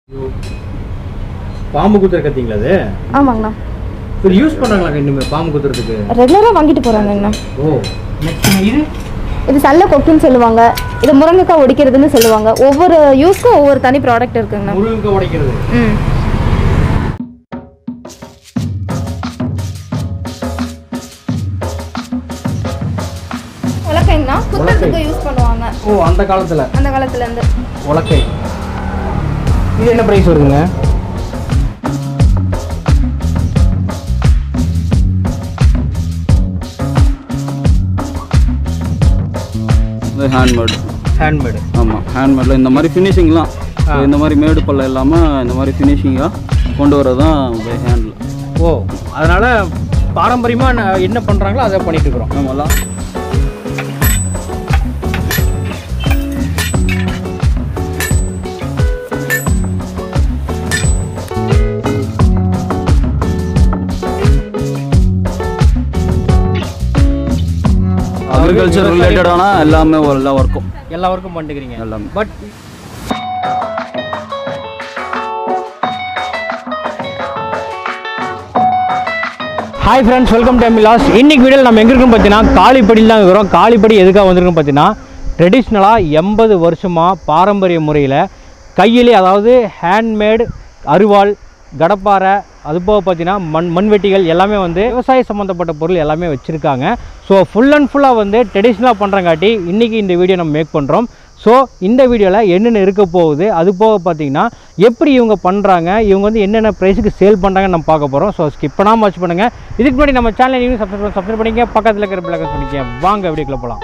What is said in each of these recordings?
பாம்பு குத்துற கத்திங்களா அது ஆமாங்கண்ணா இது யூஸ் பண்ணுறாங்களா இனிமேல் பாம்பு குத்துறதுக்கு ரெகுலராக வாங்கிட்டு போகிறாங்கண்ணா ஓ நெக்ஸ்ட் இது இது சல்ல கொக்குன்னு சொல்லுவாங்க இது முருங்கைக்காய் ஒடிக்கிறதுன்னு சொல்லுவாங்க ஒவ்வொரு யூஸ்க்கும் ஒவ்வொரு தனி ப்ராடக்ட் இருக்குங்கண்ணா முருங்கை உடைக்கிறது ம் உலக்கைங்கண்ணா குத்துறதுக்கு யூஸ் பண்ணுவாங்க ஓ அந்த காலத்தில் அந்த காலத்துலேருந்து உலக்கை இது என்ன ப்ரைஸ் வருதுங்க இது ஹேண்ட்மேடு ஹேண்ட்மேடு ஆமாம் ஹேண்ட்மேடில் இந்த மாதிரி ஃபினிஷிங்லாம் இந்த மாதிரி மேடு பல்ல இல்லாமல் இந்த மாதிரி ஃபினிஷிங்காக கொண்டு வரது தான் பை ஹேண்டில் ஓ அதனால பாரம்பரியமாக என்ன பண்ணுறாங்களோ அதை பண்ணிட்டு இருக்கிறோம் ஆமாம்லாம் அக்ரிகல்ச்சர் ரிலேட்டடான எல்லாமே ஒரு எல்லா ஒர்க்கும் எல்லா ஒர்க்கும் பண்ணிக்கிறீங்க எல்லாமே but hi friends welcome to மிலாஸ் இன்னைக்கு வீடியோவில் நம்ம எங்கே இருக்கோம் பார்த்தீங்கன்னா காளிப்படியில் தான் இருக்கிறோம் காளிப்படி எதுக்காக வந்திருக்கோம் பார்த்தீங்கன்னா ட்ரெடிஷ்னலாக எண்பது வருஷமாக பாரம்பரிய முறையில் கையிலே அதாவது ஹேண்ட்மேடு அருவாள் கடப்பாரை அது போக பார்த்தீங்கன்னா மண் மண்வெட்டிகள் எல்லாமே வந்து விவசாய சம்மந்தப்பட்ட பொருள் எல்லாமே வச்சுருக்காங்க ஸோ ஃபுல் அண்ட் ஃபுல்லாக வந்து ட்ரெடிஷ்னலாக பண்ணுறங்காட்டி இன்றைக்கி இந்த வீடியோ நம்ம மேக் பண்ணுறோம் ஸோ இந்த வீடியோவில் என்னென்ன இருக்க போகுது அது போக பார்த்தீங்கன்னா எப்படி இவங்க பண்ணுறாங்க இவங்க வந்து என்னென்ன ப்ரைஸுக்கு சேல் பண்ணுறாங்கன்னு நம்ம பார்க்க போகிறோம் ஸோ ஸ்கிப் பண்ணாமல் வாட்ச் பண்ணுங்கள் இதுக்கு முன்னாடி நம்ம சேனல் நீங்கள் சப்ஸ்கிரைப் பண்ணி சப்ஸ்கிரைப் பண்ணிக்க பக்கத்தில் இருக்கிற பிள்ளைங்க பண்ணிக்க வாங்க வீடியோக்குள்ள போகலாம்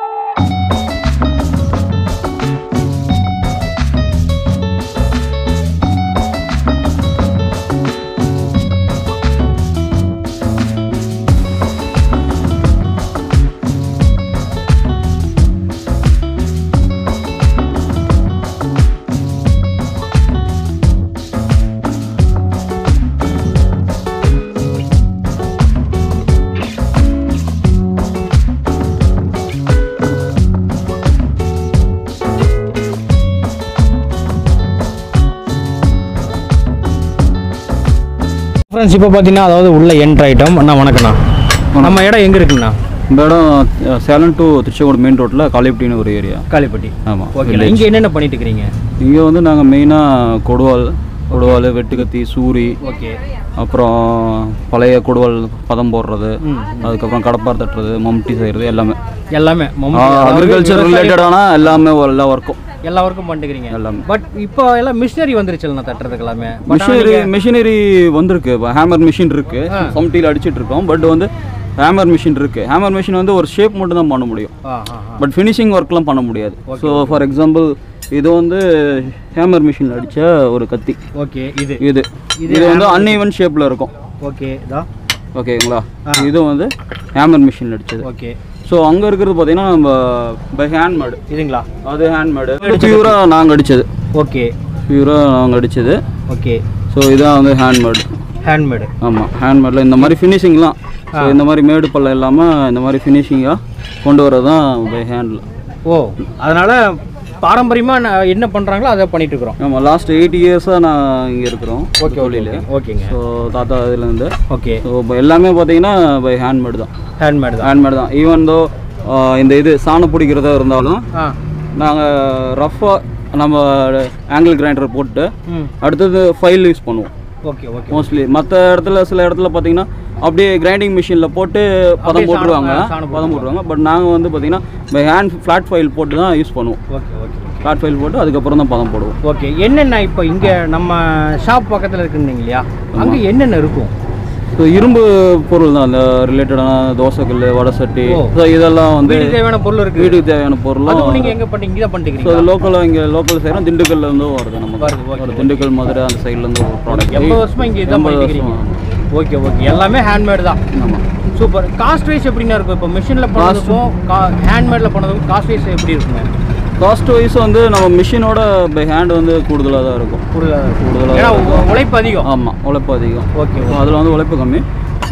ஃப்ரெண்ட்ஸ் இப்போ பார்த்தீங்கன்னா அதாவது உள்ள என்ட்ரு ஐட்டம் அண்ணா வணக்கண்ணா நம்ம இடம் எங்கே இருக்குங்கண்ணா இந்த இடம் அஹ், சேலம் டு திருச்செங்கோடு மெயின் ரோட்டில் காளிப்பட்டின்னு ஒரு ஏரியா காளிப்பட்டி ஆமாம் ஓகே இங்கே என்னென்ன பண்ணிட்டு இருக்கிறீங்க இங்கே வந்து நாங்கள் மெயினாக கொடுவால் கொடுவால் வெட்டுக்கத்தி சூரி ஓகே அப்புறம் பழைய கொடுவால் பதம் போடுறது அதுக்கப்புறம் கடப்பார் தட்டுறது மம்டி செய்கிறது எல்லாமே எல்லாமே அக்ரிகல்ச்சர் ரிலேட்டடான எல்லாமே ஒரு எல்லா ஒர்க்கும் எல்லா ஒர்க்கும் பண்ணிக்கிறீங்க எல்லாமே பட் இப்போ எல்லாம் மிஷினரி வந்துருச்சுல தட்டுறதுக்கு எல்லாமே But ஆனா மிஷினரி நீங்க- மிஷினரி வந்திருக்கு ஹேமர் மிஷின் இருக்கு சம்டியில் அடிச்சிட்டு இருக்கோம் பட் வந்து ஹேமர் மிஷின் இருக்கு ஹேமர் மிஷின் வந்து ஒரு ஷேப் மட்டும் தான் பண்ண முடியும் ஆ ஆ ஆ. பட் ஃபினிஷிங் ஒர்க்லாம் பண்ண முடியாது ஸோ ஃபார் எக்ஸாம்பிள் இது வந்து ஹேமர் மிஷினில் அடித்த ஒரு கத்தி ஓகே இது இது இது வந்து அன்இவன் ஷேப்பில் இருக்கும் ஓகே இதா ஓகேங்களா இது வந்து ஹேமர் மிஷினில் அடிச்சது ஓகே ஸோ அங்கே இருக்கிறது பார்த்தீங்கன்னா நம்ம பை ஹேண்ட்மேடு இதுங்களா அது ஹேண்ட்மேடு பியூராக நாங்கள் அடித்தது ஓகே பியூராக நாங்கள் அடித்தது ஓகே ஸோ இதான் வந்து ஹேண்ட்மேடு ஹேண்ட்மேடு ஆமாம் ஹேண்ட்மேடில் இந்த மாதிரி ஃபினிஷிங்லாம் ஸோ இந்த மாதிரி மேடு பல்ல இல்லாமல் இந்த மாதிரி ஃபினிஷிங்காக கொண்டு வரது தான் பை ஹேண்டில் ஓ அதனால பாரம்பரியமாக என்ன பண்ணுறாங்களோ அதை பண்ணிட்டு இருக்கிறோம் ஆமாம் லாஸ்ட் எயிட் இயர்ஸாக நான் இங்கே இருக்கிறோம் ஓகே தொழில் ஓகேங்க ஸோ தாத்தா இதுலேருந்து ஓகே ஸோ இப்போ எல்லாமே பார்த்தீங்கன்னா பை ஹேண்ட்மேடு தான் ஹேண்ட்மேடு தான் ஹேண்ட்மேடு தான் ஈவன் தோ இந்த இது சாணம் பிடிக்கிறதா இருந்தாலும் ஆ நாங்கள் ரஃப்பாக நம்ம ஆங்கிள் கிரைண்டர் போட்டு ம் அடுத்தது ஃபைல் யூஸ் பண்ணுவோம் ஓகே ஓகே மோஸ்ட்லி மற்ற இடத்துல சில இடத்துல பார்த்தீங்கன்னா அப்படியே கிரைண்டிங் மிஷினில் போட்டு பதம் அப்படியே போட்டுருவாங்க சாணம் சாணம் பதம் போட்டுருவாங்க பட் நாங்கள் வந்து பார்த்தீங்கன்னா பை ஹேண்ட் ஃப்ளாட் ஃபைல் போட்டு தான் யூஸ் பண்ணுவோம் ஓகே ஓகே ஃப்ளாட் ஃபைல் போட்டு அதுக்கப்புறம் தான் பதம் போடுவோம் ஓகே என்னென்ன இப்போ இங்கே நம்ம ஷாப் பக்கத்தில் இருக்குன்னு இல்லையா அங்கே என்னென்ன இருக்கும் ஸோ இரும்பு பொருள் தான் அந்த ரிலேட்டடான தோசைக்கல் வடை சட்டி ஓ. ஸோ இதெல்லாம் வந்து வீட்டுக்கு தேவையான பொருள் இருக்கு வீட்டுக்கு தேவையான பொருளும் அதுவும் நீங்கள் எங்கே பண்ணி இங்கே தான் ஸோ பண்ணிக்கிறீங்க அது லோக்கலாக இங்கே லோக்கல் செய்கிறோம் திண்டுக்கல்ல இருந்து வருது நமக்கு வருது, okay, ஒரு திண்டுக்கல் மதுரை அந்த சைட்லேருந்து ஒரு ப்ராடக்ட் எண்பது வருஷமா இங்கே இதான் எண்பது பண்ணிக்கிறீங்க வருஷமா. ஓகே ஓகே எல்லாமே ஹேண்ட்மேட் தான் ஆமாம் சூப்பர் காஸ்ட் வைஸ் எப்படின்னா இருக்கும் இப்போ மிஷினில் பண்ணதுக்கும் ஹேண்ட்மேடில் பண்ணதுக்கும் காஸ்ட் வைஸ் எப்படி இருக்குங்க காஸ்ட் வைஸ் வந்து நம்ம மிஷினோட பை ஹேண்ட் வந்து கூடுதலாக தான் இருக்கும் கூடுதலாக ஏன்னா உ- உழைப்பு அதிகம் ஆமாம் உழைப்பு அதிகம் ஓகே அதில் வந்து உழைப்பு கம்மி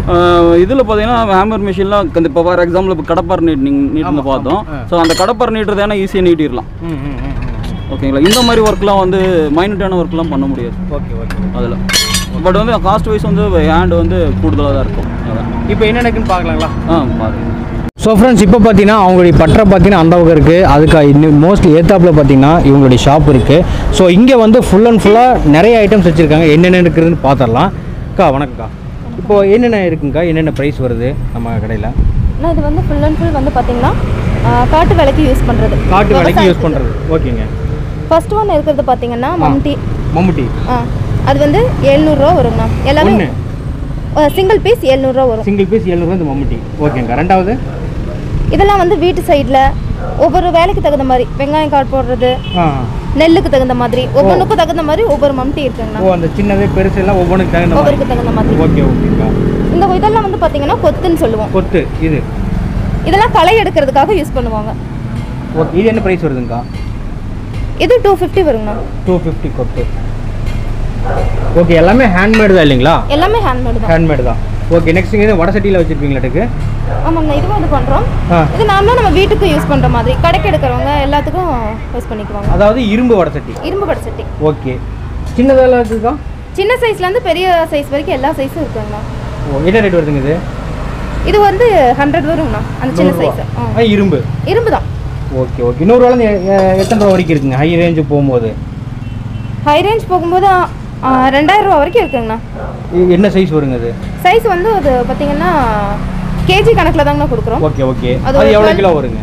இதில் பார்த்தீங்கன்னா ஹேமர் மிஷின்லாம் இப்போ ஃபார் எக்ஸாம்பிள் இப்போ கடப்பார் நீட் நீங்கள் நீட்னு பார்த்தோம் ஸோ அந்த கடப்பார் நீட்டுறது ஏன்னா ஈஸியாக நீட்டிடலாம் ம் ம் ம், ம் ஓகேங்களா இந்த மாதிரி ஒர்க்லாம் வந்து மைனூட்டான ஒர்க்லாம் பண்ண முடியாது ஓகே ஓகே அதில் பட் வந்து காஸ்ட் வைஸ் வந்து ஹேண்ட் வந்து கூடுதலாக தான் இருக்கும் அதான் இப்போ என்ன நடக்குன்னு பார்க்கலாங்களா ஆ பாருங்க ஸோ ஃப்ரெண்ட்ஸ் இப்போ பார்த்தீங்கன்னா அவங்களுடைய பட்டறை பார்த்தீங்கன்னா அந்த பக்கம் இருக்குது அதுக்கு இன்னும் மோஸ்ட்லி ஏத்தாப்பில் பார்த்தீங்கன்னா இவங்களுடைய ஷாப் இருக்குது ஸோ இங்கே வந்து ஃபுல் அண்ட் ஃபுல்லாக நிறைய ஐட்டம்ஸ் வச்சுருக்காங்க என்னென்ன இருக்குதுன்னு பார்த்துடலாம் அக்கா வணக்கம்க்கா இப்போ என்னென்ன இருக்குங்கக்கா என்னென்ன ப்ரைஸ் வருது நம்ம கடையில் ஆனால் இது வந்து ஃபுல் அண்ட் ஃபுல் வந்து பார்த்தீங்கன்னா ஆ, காட்டு விலைக்கு யூஸ் பண்ணுறது காட்டு விலைக்கு யூஸ் பண்ணுறது ஓகேங்க ஃபர்ஸ்ட் ஒன் இருக்கிறது பார்த்தீங்கன்னா மம்டி மம்முட்டி ஆ அது வந்து எழுநூறுரூவா வருங்கண்ணா எல்லாமே ஒன்று சிங்கிள் பீஸ் எழுநூறுவா வரும் சிங்கிள் பீஸ் எழுநூறுவா இந்த மம்முட்டி ஓகேங்க ரெண்டாவது இதெல்லாம் வந்து வீட்டு சைடில் ஒவ்வொரு வேலைக்கு தகுந்த மாதிரி வெங்காயம் காட் போடுறது ஆ நெல்லுக்கு தகுந்த மாதிரி ஒவ்வொன்றுக்கும் தகுந்த மாதிரி ஒவ்வொரு மம்டி இருக்குங்கண்ணா ஓ அந்த சின்னது பெருசு எல்லாம் ஒவ்வொன்றுக்கு தகுந்த மாதிரி ஒவ்வொருக்கு தகுந்த மாதிரி ஓகே ஓகேங்கா இந்த இதெல்லாம் வந்து பார்த்தீங்கன்னா கொத்துன்னு சொல்லுவோம் கொத்து இது இதெல்லாம் களை எடுக்கிறதுக்காக யூஸ் பண்ணுவாங்க ஓகே இது என்ன ப்ரைஸ் வருதுங்கக்கா இது டூ ஃபிஃப்டி வருங்கண்ணா டூ ஃபிஃப்டி கொத்து ஓகே எல்லாமே ஹேண்ட்மேடு தான் இல்லைங்களா எல்லாமே ஹேண்ட்மேடு தான் ஹேண்ட்மேடு தான் ஓகே நெக்ஸ்ட் இது வட சட்டியில் வச்சுருப்பீங்களாட்டுக்கு ஆமாங்கண்ணா இதுவும் இது பண்ணுறோம் ஆ இது நார்மலாக நம்ம வீட்டுக்கு யூஸ் பண்ணுற மாதிரி கடைக்கு எடுக்கிறவங்க எல்லாத்துக்கும் யூஸ் பண்ணிக்குவாங்க அதாவது இரும்பு வடை சட்டி இரும்பு படச்சட்டி ஓகே சின்னதெல்லாம் இருக்குக்கா சின்ன சைஸ்லேருந்து பெரிய சைஸ் வரைக்கும் எல்லா சைஸும் இருக்குங்கண்ணா ஓ என்ன ரேட் வருதுங்க இது இது வந்து ஹண்ட்ரட் வருங்கண்ணா அந்த சின்ன நூறுரூவா. சைஸ் ஆ, இரும்பு இரும்பு தான் ஓகே ஓகே நூறுரூவாலேருந்து எத்தனை ரூபா வரைக்கும் இருக்குங்க ஹை ரேஞ்சு போகும்போது ஹை ரேஞ்ச் போகும்போது ஆ, ரெண்டாயிரம் ரூபா வரைக்கும் இருக்குங்கண்ணா இ- என்ன சைஸ் வருங்க அது சைஸ் வந்து அது பார்த்தீங்கன்னா கேஜி கணக்கில் தாங்கண்ணா கொடுக்குறோம் ஓகே ஓகே அது அது ஒரு எவ்வளோ 12 கிலோ வருங்க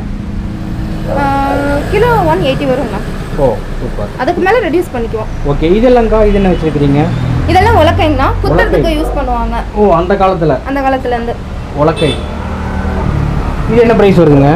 கிலோ ஒன் எயிட்டி வருங்கண்ணா ஓ சூப்பர் அதுக்கு மேலே ரெடியூஸ் பண்ணிக்குவோம் ஓகே இதெல்லாம்க்கா இது என்ன வச்சுருக்கிறீங்க இதெல்லாம் உலக்கைங்கண்ணா குத்துறதுக்கு யூஸ் பண்ணுவாங்க ஓ அந்த காலத்தில் அந்த காலத்துலேருந்து உலக்கை இது என்ன ப்ரைஸ் வருதுங்க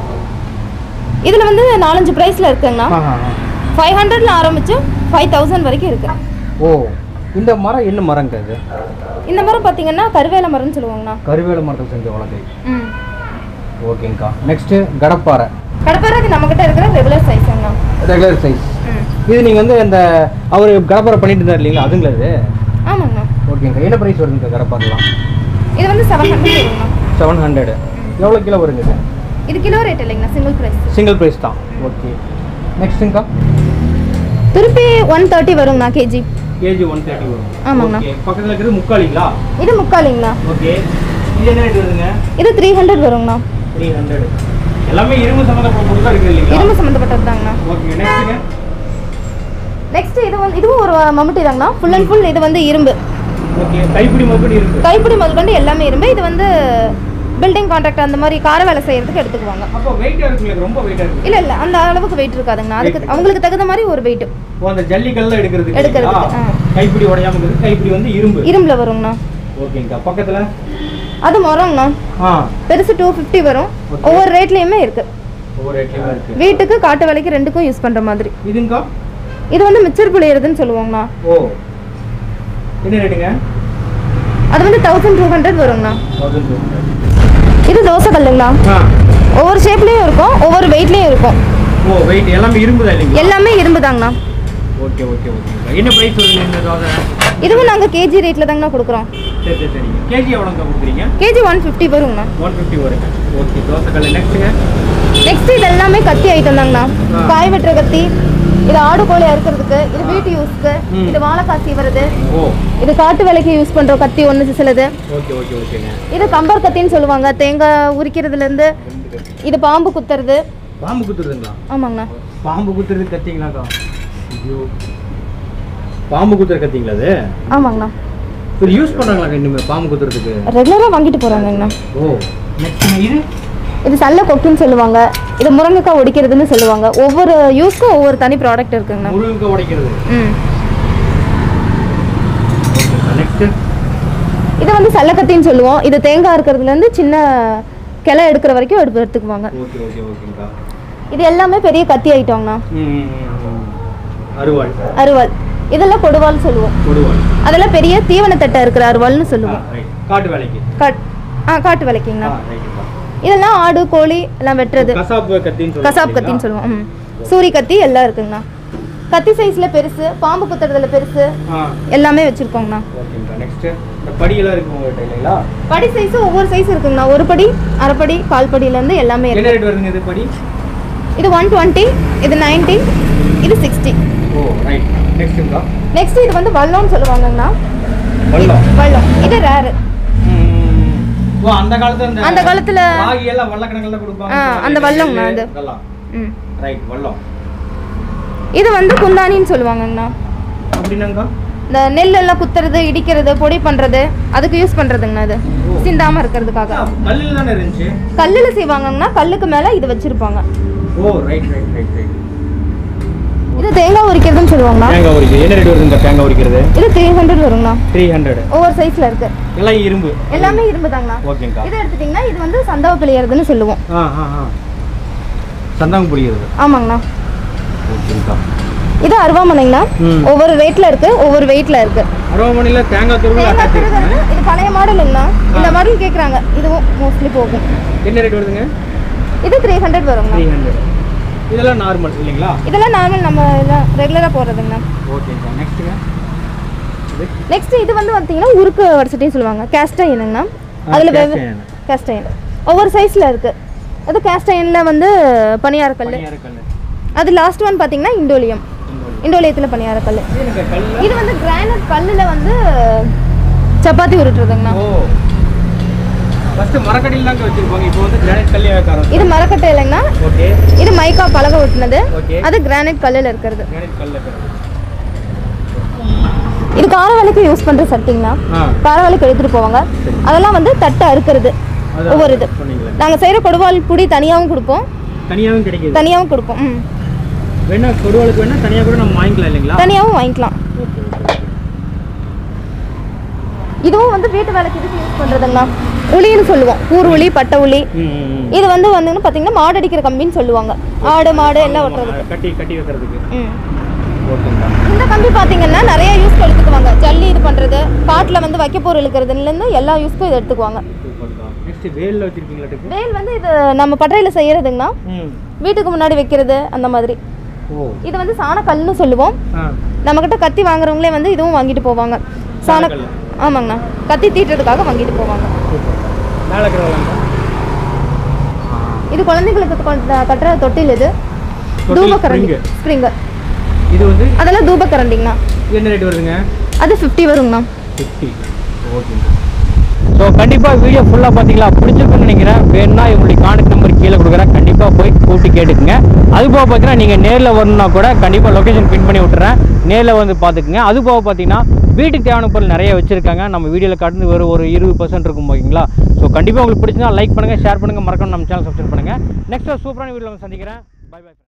இதில் வந்து நாலஞ்சு ப்ரைஸில் இருக்குங்கண்ணா ஆஹா ஃபைவ் ஹண்ட்ரட்ல ஆரம்பிச்சு ஃபைவ் தௌசண்ட் வரைக்கும் இருக்கு ஓ இந்த மரம் என்ன மரங்க அது இந்த மரம் பார்த்தீங்கன்னா கருவேல மரம்னு சொல்லுவாங்கண்ணா கருவேல மரத்தில் செஞ்ச உலகை ம் ஓகேங்க்கா நெக்ஸ்ட்டு கடப்பாறை கடப்பாறைக்கு நம்மக்கிட்ட இருக்கிற ரெகுலர் சைஸுங்கண்ணா ரெகுலர் சைஸ் ம் இது நீங்கள் வந்து அந்த அவர் கடப்பாறை பண்ணிட்டு இருந்தார் இல்லைங்களா அதுங்களா இது ஆமாங்கண்ணா ஓகேங்க்கா என்ன ப்ரைஸ் வருதுங்க கடப்பாறைலாம் இது வந்து செவன் ஹண்ட்ரட் வருங்கண்ணா செவன் ஹண்ட்ரட் எவ்வளோ கிலோ வருங்க இது இது கிலோ ரேட் இல்லைங்கண்ணா சிங்கிள் ப்ரைஸ் சிங்கிள் ப்ரைஸ் தான் ஓகே நெக்ஸ்ட்டுங்கக்கா திருப்பி ஒன் தேர்ட்டி வருங்கண்ணா கேஜி கேஜி ஒன் தேர்ட்டி வரும் ஆமாங்கண்ணா. ஓகே பக்கத்தில் இருக்கிறது முக்காலிங்களா இது முக்காலிங்கண்ணா ஓகே இது என்ன ரேட் வருதுங்க இது த்ரீ ஹண்ட்ரட் வருங்கண்ணா த்ரீ ஹண்ட்ரட் எல்லாமே இரும்பு சம்மந்தப்பட்ட பொருள் தான் இருக்குது இல்லைங்களா இரும்பு சம்மந்தப்பட்டது தாங்கண்ணா ஓகே நெக்ஸ்ட்டுங்க நெக்ஸ்ட் இது வந்து இதுவும் ஒரு மம்முட்டி தாங்கண்ணா ஃபுல் அண்ட் ஃபுல் இது வந்து இரும்பு ஓகே கைப்பிடி மறுபடி இருக்கு கைப்பிடி முதற்கொண்டு எல்லாமே இரும்பு இது வந்து பில்டிங் கான்ட்ராக்ட் அந்த மாதிரி கார வேலை செய்யறதுக்கு எடுத்துக்குவாங்க அப்போ வெயிட்டாக இருக்குங்க ரொம்ப வெயிட்டாக இருக்கு இல்ல இல்ல அந்த அளவுக்கு வெயிட் இருக்காதுங்கண்ணா அதுக்கு அவங்களுக்கு தகுந்த மாதிரி ஒரு வெயிட் ஓ அந்த ஜல்லிக்கல்ல எடுக்கிறதுக்கு எடுக்கிறதுக்கு, இல்லைங்களா? ஆ. கைப்பிடி உடையாம இருக்குது கைப்பிடி வந்து இரும்பு இரும்புல வருங்கண்ணா ஓகேங்கக்கா பக்கத்துல அது மரம்ண்ணா ஆ பெருசு டூ ஃபிஃப்டி வரும் Okay. ஒவ்வொரு ரேட்லயுமே இருக்கு ஒவ்வொரு ரேட்லையும் இருக்கு வீட்டுக்கு காட்டு வேலைக்கு ரெண்டுக்கும் யூஸ் பண்ற மாதிரி இதுங்கக்கா இது வந்து மிச்சர் புளியறதுன்னு சொல்லுவாங்கண்ணா ஓ என்ன ரேட்டுங்க அது வந்து தௌசண்ட் டூ ஹண்ட்ரட் வருங்கண்ணா தௌசண்ட் டூ இது தோசை கல்லுங்கண்ணா ஆ ஒவ்வொரு ஷேப்லயும் இருக்கும் ஒவ்வொரு வெயிட்லயும் இருக்கும் ஓ வெயிட் எல்லாமே இரும்பு தான் இல்லைங்களா எல்லாமே இரும்பு தாங்கண்ணா ஓகே ஓகே ஓகேங்கக்கா என்ன ப்ரைஸ் வருது இந்த தோசை இதுவும் நாங்க கேஜி ரேட்ல தாங்கண்ணா கொடுக்குறோம் சரி சரி சரிங்க கேஜி எவ்வளோங்கக்கா கொடுக்குறீங்க கேஜி ஒன் ஃபிஃப்டி வருங்கண்ணா ஒன் ஃபிஃப்டி வருங்க ஓகே தோசை கல் நெக்ஸ்ட்டுங்க நெக்ஸ்ட் இது எல்லாமே கத்தி ஐட்டம் தாங்கண்ணா ஆ. காய் வெட்டுற கத்தி இது ஆடு கோழி அறுக்கிறதுக்கு இது வீட்டு யூஸ்க்கு ம். இது வாழைக்காய் சீவறது ஓ இது காட்டு வேலைக்கு யூஸ் பண்ற கத்தி ஒன்று சிலது ஓகே ஓகே ஓகேங்க இது கம்பர் கத்தின்னு சொல்லுவாங்க தேங்காய் உரிக்கிறதுல இருந்து இது பாம்பு குத்துறது பாம்பு குத்துறதுங்களா ஆமாங்கண்ணா பாம்பு குத்துறது கத்திங்களாக்கா ஐயோ பாம்பு குத்துற கத்திங்களா அது ஆமாங்கண்ணா சரி யூஸ் பண்ணுறாங்களா இனிமேல் பாம்பு குத்துறதுக்கு ரெகுலராக வாங்கிட்டு போறாங்கண்ணா ஓ நெக்ஸ்ட் இது இது சல்ல கொக்குன்னு சொல்லுவாங்க இது முருங்கைக்காய் ஒடிக்கிறதுன்னு சொல்லுவாங்க ஒவ்வொரு யூஸ்க்கும் ஒவ்வொரு தனி ப்ராடக்ட் இருக்குங்கண்ணா முருங்கை உடைக்கிறது ம் நெக்ஸ்ட் இது வந்து சல்லக்கத்தின்னு சொல்லுவோம் இது தேங்காய் இருக்கிறதுலேருந்து சின்ன கிளை எடுக்கிற வரைக்கும் எடுப்பு எடுத்துக்குவாங்க ஓகே ஓகே ஓகேங்கக்கா இது எல்லாமே பெரிய கத்தி ஐட்டம்ண்ணா ம் அருவாள் அருவாள் இதெல்லாம் கொடுவாள்னு சொல்லுவோம் கொடுவாள் அதெல்லாம் பெரிய தீவனத்தட்டை இருக்கிற அருவாள்னு ஆ சொல்லுவோம் ரைட் காட்டு வேலைக்கு காட் ஆ காட்டு விளக்கிங்கண்ணா ஆ ரைட்டுக்கா இதெல்லாம் ஆடு கோழி எல்லாம் வெட்டுறது கசாப்பு கத்தின்னு சொல்லுவாங்க கசாப் கத்தின்னு சொல்லுவோம் ம் சூரி கத்தி எல்லாம் இருக்குங்கண்ணா கத்தி சைஸில் பெருசு பாம்பு குத்துறதுல பெருசு ஆ எல்லாமே வச்சுருக்கோங்கண்ணா ஓகேங்கக்கா நெக்ஸ்ட் இந்த படியெல்லாம் இருக்கு உங்கள்கிட்ட இல்லைங்களா படி சைஸ் ஒவ்வொரு சைஸ் இருக்குங்கண்ணா ஒரு படி அரைப்படி கால் படியிலேருந்து எல்லாமே என்ன இருக்கு ரேட் வருதுங்க இது படி இது ஒன் டுவெண்ட்டி இது நைன்ட்டி இது சிக்ஸ்டி ஓ ரைட் நெக்ஸ்ட்டுங்களா நெக்ஸ்ட் இது வந்து வல்லம்னு சொல்லுவாங்கங்கண்ணா வல்லம் வல்லம் இது ரேரு ஓ அந்த காலத்துல இந்த அந்த காலத்துல ராகி எல்லாம் வல்லக்கணக்கில் கொடுப்பாங்க ஆ, அந்த வல்லம்ண்ணா அது. இதெல்லாம் ம் ரைட் வல்லம் இது வந்து குந்தானின்னு சொல்லுவாங்கங்கண்ணா அப்படின்னாங்க இந்த நெல் எல்லாம் குத்துறது இடிக்கிறது பொடி பண்றது அதுக்கு யூஸ் பண்றதுங்கண்ணா இது சிந்தாம இருக்கிறதுக்காக கல்லில் தானே இருந்துச்சு கல்லுல செய்வாங்கங்கண்ணா கல்லுக்கு மேல இது வச்சிருப்பாங்க oh right right right right இது தேங்காய் உரிக்கிறதுன்னு சொல்லுவாங்கண்ணா தேங்காய் உரிக்கிறது என்ன ரேட் வருதுங்க தேங்காய் உரிக்கிறது இது த்ரீ ஹண்ட்ரட் வருங்கண்ணா த்ரீ ஹண்ட்ரட் ஒவ்வொரு சைஸ்ல இருக்கு எல்லாம் இரும்பு எல்லாமே இரும்பு தாங்கண்ணா ஓகேங்கக்கா இது எடுத்துட்டீங்கன்னா இது வந்து சந்தவ பிள்ளையறதுன்னு சொல்லுவோம் ஆ ஆ ஆ சந்தாங்க புரியுது ஆமாங்கண்ணா ஓகேங்கக்கா இது அருவாமனைங்கண்ணா ம். ஒவ்வொரு ரேட்ல இருக்கு ஒவ்வொரு வெயிட்ல இருக்கு அருவாமனையில் தேங்காய் துருவல் தேங்காய் அட்டாச் திருகிறது இது பழைய மாடலுங்கண்ணா இந்த மாடல் கேக்குறாங்க இதுவும் மோஸ்ட்லி போகும் என்ன ரேட் வருதுங்க இது த்ரீ ஹண்ட்ரட் வருங்கண்ணா த்ரீ ஹண்ட்ரட் இதெல்லாம் நார்மல் இல்லைங்களா இதெல்லாம் நார்மல் நம்ம ரெகுலராக போடுறதுங்கண்ணா ஓகேங்கக்கா நெக்ஸ்ட்டுங்க நெக்ஸ்ட் இது வந்து பார்த்தீங்கன்னா உருக்கு வடிசட்டின்னு சொல்லுவாங்க கேஸ்ட் அயனுங்கண்ணா ஆ, அதில் cast வெவ் iron. கேஸ்ட் அயன் ஒவ்வொரு சைஸில் இருக்கு அது கேஸ்ட் அயனில் வந்து பனியாரக்கல் பனியாரக்கல் அது லாஸ்ட் ஒன் பார்த்தீங்கன்னா இண்டோலியம் இண்டோலியத்தில் பனியாரக்கல் இந்த கல் இது வந்து கிரானைட் கல்லில் வந்து சப்பாத்தி உருட்டுறதுங்கண்ணா ஓ ஃபஸ்ட்டு மரக்கடியில் தாங்க வச்சிருப்பாங்க இப்போ வந்து கிரானைட் கல்லே வைக்க ஆரம்பிச்சு இது மரக்கட்டை இல்லைங்கண்ணா ஓகே இது மைக்கா பலகை ஒட்டினது ஓகே அது கிரானைட் கல்லில் இருக்கிறது கிரானைட் கல்ல இருக்கிறது இது கார வேலைக்கு யூஸ் பண்ணுற சட்டிங்கண்ணா ஆ கார வேலைக்கு எடுத்துகிட்டு போவாங்க அதெல்லாம் வந்து தட்டை அறுக்கிறது அது ஒவ்வொரு இது சொன்னீங்களே நாங்கள் செய்கிற கொடுவாள் புடி தனியாகவும் கொடுப்போம் தனியாகவும் கிடைக்குது தனியாகவும் கொடுப்போம் ம் வேணா கொடுவாளுக்கு வேணா தனியாக கூட நம்ம வாங்கிக்கலாம் இல்லைங்களா தனியாகவும் வாங்கிக்கலாம் ஓகே ஓகே இதுவும் வந்து வீட்டு வேலைக்கு இதுக்கு யூஸ் பண்ணுறதுங்கண்ணா உளின்னு சொல்லுவோம் ஊர் உளி பட்டை உளி ம் ம், ம் இது வந்து வந்து பார்த்தீங்கன்னா மாடு அடிக்கிற கம்பின்னு சொல்லுவாங்க ஆடு மாடு எல்லாம் ஓட்டுறது கட்டி கட்டி வைக்கிறதுக்கு ம் ஓகேங்களா இந்த கம்பி பார்த்தீங்கன்னா நிறைய யூஸ்க்கு எடுத்துக்குவாங்க ஜல்லி இது பண்ணுறது காட்டில் வந்து வைக்கப்போர் இழுக்கிறதுலேருந்து எல்லா யூஸ்க்கும் இது எடுத்துக்குவாங்க சூப்பர்க்கா நெக்ஸ்ட் வேலில் வச்சிருக்கீங்களா வேல் வந்து இது நம்ம பட்டறையில் செய்கிறதுங்கண்ணா ம் வீட்டுக்கு முன்னாடி வைக்கிறது அந்த மாதிரி ஓ இது வந்து சாணக்கல்னு சொல்லுவோம் ஆ நம்மக்கிட்ட கத்தி வாங்குறவங்களே வந்து இதுவும் வாங்கிட்டு போவாங்க சாண சாணக்கல்லு. ஆமாங்கண்ணா கத்தி தீட்டுறதுக்காக வாங்கிட்டு போவாங்க சூப்பர் மேலே இருக்கிறவங்க இது குழந்தைங்களுக்கு கொண்ட- கட்டுற தொட்டில் இது தொட்டில் தூபக்கரண்டி spring. ஸ்ப்ரிங்கு இது வந்து அதெல்லாம் தூபக்கரண்டிங்கண்ணா இது என்ன ரேட் வருதுங்க அது ஃபிஃப்டி வருங்கண்ணா ஃபிஃப்டி ஓகேங்க ஸோ கண்டிப்பாக வீடியோ ஃபுல்லாக பார்த்தீங்களா பிடிச்சிருக்குன்னு நினைக்கிறேன் வேணும்னா இவங்களுடைய கான்டாக்ட் நம்பர் கீழே கொடுக்குறேன் கண்டிப்பாக போய் கூட்டி கேட்டுக்குங்க அது போக பார்த்தீங்கன்னா நீங்கள் நேரில் வரணும்னா கூட கண்டிப்பாக லொக்கேஷன் பின் பண்ணி விட்டுறேன் நேரில் வந்து பார்த்துக்குங்க அது போக பார்த்தீங்கன்னா வீட்டுக்கு தேவையான பொருள் நிறைய வச்சுருக்காங்க நம்ம வீடியோவில் கடந்து ஒரு ஒரு இருபது பர்சன்ட் இருக்கும் ஓகேங்களா ஸோ கண்டிப்பாக உங்களுக்கு பிடிச்சிருந்தா லைக் பண்ணுங்கள் ஷேர் பண்ணுங்கள் மறக்காம நம்ம சேனல் சப்ஸ்கிரைப் பண்ணுங்கள் நெக்ஸ்ட் சூப்பரான வீடியோவில் சந்திக்கிறேன் பை பை